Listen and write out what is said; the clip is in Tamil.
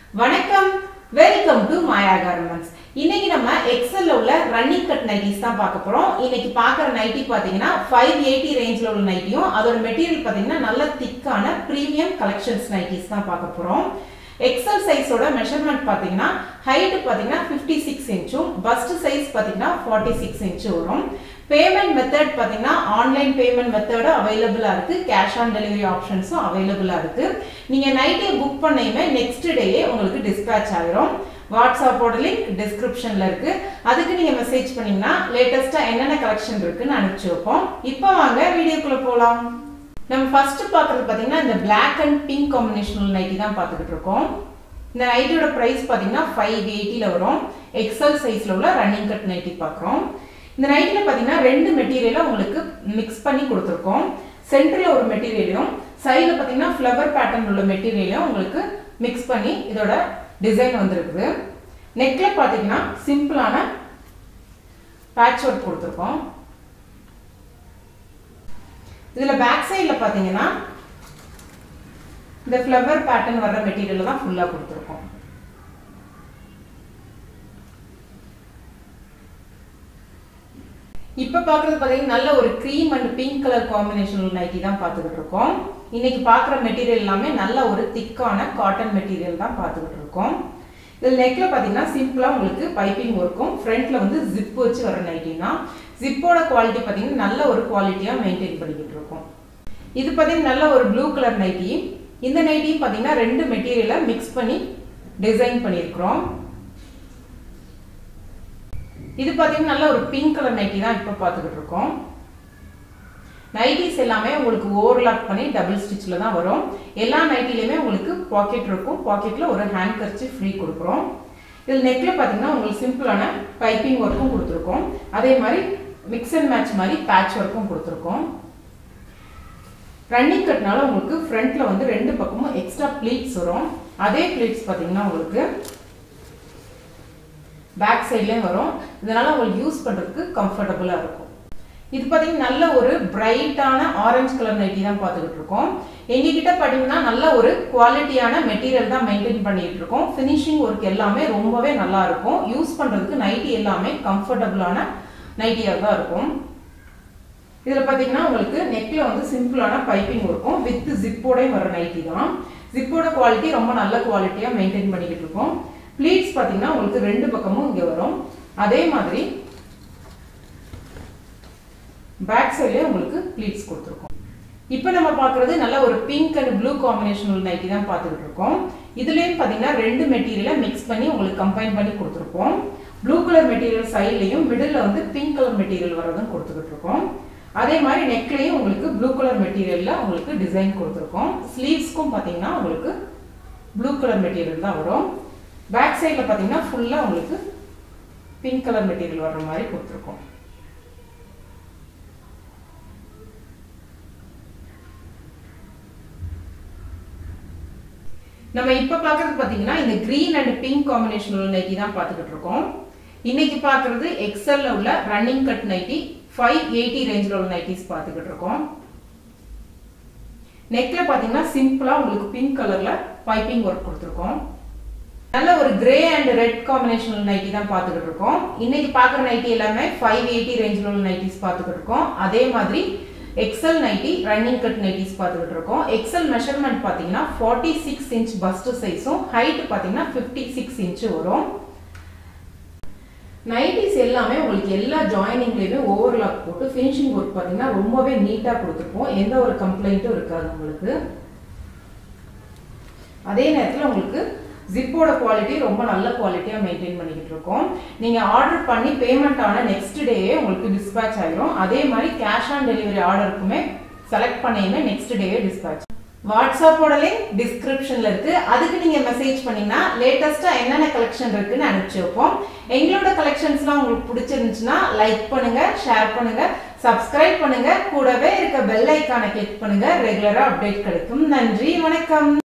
வணக்கம் வெல்கம் டு மாயா கார்மெண்ட்ஸ் இன்னைக்கு நம்ம எக்ஸல்ல உள்ள ரன்னிங் கட் நைட்டிஸ் தான் பார்க்க போறோம் இன்னைக்கு பார்க்குற நைட்டி பார்த்தீங்கன்னா ஃபைவ் எயிட்டி ரேஞ்சில் உள்ள நைட்டியும் அதோட மெட்டீரியல் பார்த்தீங்கன்னா நல்ல திக்கான ப்ரீமியம் கலெக்ஷன்ஸ் நைட்டிஸ் தான் பார்க்க போறோம் எக்ஸல் சைஸோட மெஷர்மெண்ட் பார்த்தீங்கன்னா ஹைட் பார்த்தீங்கன்னா ஃபிஃப்டி சிக்ஸ் இன்ச்சும் பஸ்ட் சைஸ் பார்த்தீங்கன்னா ஃபார்ட்டி சிக்ஸ் இன்ச்சு வரும் பேமெண்ட் மெத்தட் பார்த்தீங்கன்னா ஆன்லைன் பேமெண்ட் மெத்தடும் அவைலபிளாக இருக்குது கேஷ் ஆன் டெலிவரி ஆப்ஷன்ஸும் அவைலபிளாக இருக்குது நீங்கள் நைட்டே புக் பண்ணையுமே நெக்ஸ்ட் டேயே உங்களுக்கு டிஸ்பேச் ஆகிரும் வாட்ஸ்அப்போட லிங்க் டிஸ்கிரிப்ஷனில் இருக்குது அதுக்கு நீங்கள் மெசேஜ் பண்ணீங்கன்னா லேட்டஸ்ட்டாக என்னென்ன கலெக்ஷன் இருக்குன்னு அனுப்பிச்சி வைப்போம் இப்போ வாங்க வீடியோக்குள்ளே போகலாம் நம்ம ஃபர்ஸ்ட் பார்க்குறது பார்த்தீங்கன்னா இந்த பிளாக் அண்ட் பிங்க் காம்பினேஷனல் நைட்டி தான் பார்த்துக்கிட்டு இருக்கோம் இந்த நைட்டியோட ப்ரைஸ் பார்த்தீங்கன்னா ஃபைவ் எயிட்டியில் வரும் எக்ஸல் சைஸில் உள்ள ரன்னிங் கட் நைட்டி பார்க்குறோம் இந்த நைட்டியில் பார்த்தீங்கன்னா ரெண்டு மெட்டீரியலை உங்களுக்கு மிக்ஸ் பண்ணி கொடுத்துருக்கோம் சென்டரில் ஒரு மெட்டீரியலையும் சைடில் பார்த்தீங்கன்னா ஃப்ளவர் பேட்டர்ன் உள்ள மெட்டீரியலையும் உங்களுக்கு மிக்ஸ் பண்ணி இதோட டிசைன் வந்திருக்குது நெக்கில் பார்த்தீங்கன்னா சிம்பிளான பேட்ச் ஒர்க் கொடுத்துருக்கோம் இதில் பேக் சைடில் பார்த்தீங்கன்னா இந்த ஃப்ளவர் பேட்டர்ன் வர்ற மெட்டீரியல் தான் ஃபுல்லாக கொடுத்துருக்கோம் இப்போ பார்க்குறது பார்த்தீங்கன்னா நல்ல ஒரு cream and pink colour combination nightie தான் பார்த்துக்கிட்டு இருக்கோம் இன்னைக்கு பார்க்குற மெட்டீரியல் எல்லாமே நல்ல ஒரு திக்கான காட்டன் மெட்டீரியல் தான் பார்த்துக்கிட்டு இருக்கோம் இதில் நெக்கில் பார்த்தீங்கன்னா சிம்பிளாக உங்களுக்கு பைப்பிங் ஒர்க்கும் ஃப்ரண்ட்டில் வந்து ஜிப் வச்சு வர நைட்டினா ஜிப்போட குவாலிட்டி பார்த்தீங்கன்னா நல்ல ஒரு குவாலிட்டியாக மெயின்டைன் பண்ணிக்கிட்டு இருக்கோம் இது பார்த்தீங்கன்னா நல்ல ஒரு ப்ளூ கலர் நைட்டி இந்த நைட்டியும் பார்த்தீங்கன்னா ரெண்டு மெட்டீரியலை மிக்ஸ் பண்ணி டிசைன் பண்ணியிருக்கிறோம் இது பார்த்தீங்கன்னா நல்ல ஒரு பிங்க் கலர் நைட்டி தான் இப்போ பார்த்துக்கிட்டு இருக்கோம் நைட்டிஸ் எல்லாமே உங்களுக்கு ஓவர்லாக் பண்ணி டபுள் ஸ்டிச்சில் தான் வரும் எல்லா நைட்டிலையுமே உங்களுக்கு பாக்கெட் இருக்கும் பாக்கெட்டில் ஒரு ஹேண்ட் கர்ச்சி ஃப்ரீ கொடுக்குறோம் இதில் நெக்கில் பார்த்தீங்கன்னா உங்களுக்கு சிம்பிளான பைப்பிங் ஒர்க்கும் கொடுத்துருக்கோம் அதே மாதிரி மிக்ஸ் அண்ட் மேட்ச் மாதிரி பேட்ச் ஒர்க்கும் கொடுத்துருக்கோம் ரன்னிங் கட்னால உங்களுக்கு ஃப்ரண்ட்ல வந்து ரெண்டு பக்கமும் எக்ஸ்ட்ரா ப்ளீட்ஸ் வரும் அதே ப்ளீட்ஸ் பார்த்தீங்கன்னா உங்களுக்கு பேக் சைட்லேயும் வரும் இதனால உங்களுக்கு யூஸ் பண்ணுறதுக்கு கம்ஃபர்டபுளாக இருக்கும் இது பார்த்தீங்கன்னா நல்ல ஒரு பிரைட்டான ஆரஞ்சு கலர் நைட்டி தான் பார்த்துக்கிட்டு இருக்கோம் எங்ககிட்ட பார்த்தீங்கன்னா நல்ல ஒரு குவாலிட்டியான மெட்டீரியல் தான் மெயின்டைன் பண்ணிட்டு இருக்கோம் ஃபினிஷிங் ஒர்க் எல்லாமே ரொம்பவே நல்லா இருக்கும் யூஸ் பண்ணுறதுக்கு நைட்டி எல்லாமே கம்ஃபர்டபுளான நைட்டியாக தான் இருக்கும் இதில் பார்த்தீங்கன்னா உங்களுக்கு நெக்கில் வந்து சிம்பிளான பைப்பிங் இருக்கும் வித் ஜிப்போடையும் வர நைட்டி தான் ஜிப்போட குவாலிட்டி ரொம்ப நல்ல குவாலிட்டியாக மெயின்டைன் பண்ணிக்கிட்டு இருக்கோம் ப்ளீட்ஸ் பார்த்தீங்கன்னா உங்களுக்கு ரெண்டு பக்கமும் இங்கே வரும் அதே மாதிரி பேக் சைட்லேயே உங்களுக்கு ப்ளீட்ஸ் கொடுத்துருக்கோம் இப்போ நம்ம பார்க்குறது நல்ல ஒரு pink and blue combination nightie தான் பார்த்துக்கிட்டு இருக்கோம் இதுலேயும் பார்த்தீங்கன்னா ரெண்டு மெட்டீரியலை மிக்ஸ் பண்ணி உங்களுக்கு கம்பைன் பண்ணி கொடுத்துருப்போம் ப்ளூ கலர் மெட்டீரியல் சைட்லையும் மிடில் வந்து பிங்க் கலர் மெட்டீரியல் வரதும் கொடுத்துக்கிட்டு இருக்கோம் அதே மாதிரி நெக்லையும் உங்களுக்கு ப்ளூ கலர் மெட்டீரியலில் உங்களுக்கு டிசைன் கொடுத்துருக்கோம் ஸ்லீவ்ஸ்க்கும் பார்த்தீங்கன்னா உங்களுக்கு ப்ளூ கலர் மெட்டீரியல் தான் வரும் பேக் சைடில் பார்த்தீங்கன்னா ஃபுல்லாக உங்களுக்கு பிங்க் கலர் மெட்டீரியல் வர்ற மாதிரி கொடுத்துருக்கோம் நம்ம இப்போ பார்க்கறது பார்த்தீங்கன்னா இந்த க்ரீன் அண்ட் பிங்க் காம்பினேஷன் உள்ள நைட்டி தான் பார்த்துக்கிட்டு இருக்கோம் இன்னைக்கு பார்க்கறது எக்ஸல்ல உள்ள running cut nightie five eighty ரேஞ்சில் உள்ள நைட்டிஸ் பார்த்துக்கிட்டு இருக்கோம் நெக்கில் பார்த்தீங்கன்னா சிம்பிளாக உங்களுக்கு பிங்க் கலரில் பைப்பிங் ஒர்க் கொடுத்துருக்கோம் நல்ல ஒரு grey and red combination nightie தான் பார்த்துக்கிட்டு இருக்கோம் இன்னைக்கு பார்க்குற நைட்டி எல்லாமே ஃபைவ் எயிட்டி ரேஞ்சில் உள்ள நைட்டிஸ் பார்த்துக்கிட்டு இருக்கோம் அதே மாதிரி XL nightie running cut nighties பார்த்துக்கிட்டு இருக்கோம் எக்ஸல் மெஷர்மெண்ட் பார்த்தீங்கன்னா ஃபார்ட்டி சிக்ஸ் இன்ச் பஸ்ட் சைஸும் ஹைட் பார்த்தீங்கன்னா ஃபிஃப்டி சிக்ஸ் இன்ச்சு வரும் நைட்டிஸ் எல்லாமே உங்களுக்கு எல்லா ஜாயினிங்லேயுமே ஓவர்லாக் போட்டு ஃபினிஷிங் ஒர்க் பார்த்தீங்கன்னா ரொம்பவே நீட்டாக கொடுத்துருப்போம் எந்த ஒரு கம்ப்ளைண்ட்டும் இருக்காது உங்களுக்கு அதே நேரத்தில் உங்களுக்கு ஜிப்போட குவாலிட்டி ரொம்ப நல்ல குவாலிட்டியாக மெயின்டைன் பண்ணிக்கிட்டு இருக்கோம் நீங்கள் ஆர்டர் பண்ணி பேமெண்ட் ஆன நெக்ஸ்ட் டேயே உங்களுக்கு டிஸ்பேச் ஆகிரும் அதே மாதிரி கேஷ் ஆன் டெலிவரி ஆர்டருக்குமே செலக்ட் பண்ணியுமே நெக்ஸ்ட் டேயே டிஸ்பேச் வாட்ஸ்அப்போட லிங்க் டிஸ்கிரிப்ஷன்ல இருக்கு அதுக்கு நீங்க மெசேஜ் பண்ணீங்கன்னா லேட்டஸ்டா என்னென்ன கலெக்ஷன் இருக்குன்னு அனுப்பிச்சு வைப்போம் எங்களோட கலெக்ஷன்ஸ்லாம் உங்களுக்கு பிடிச்சிருந்துச்சுன்னா லைக் பண்ணுங்க ஷேர் பண்ணுங்க சப்ஸ்கிரைப் பண்ணுங்க கூடவே இருக்க பெல் ஐக்கானை கிளிக் பண்ணுங்க ரெகுலரா அப்டேட் கிடைக்கும் நன்றி வணக்கம்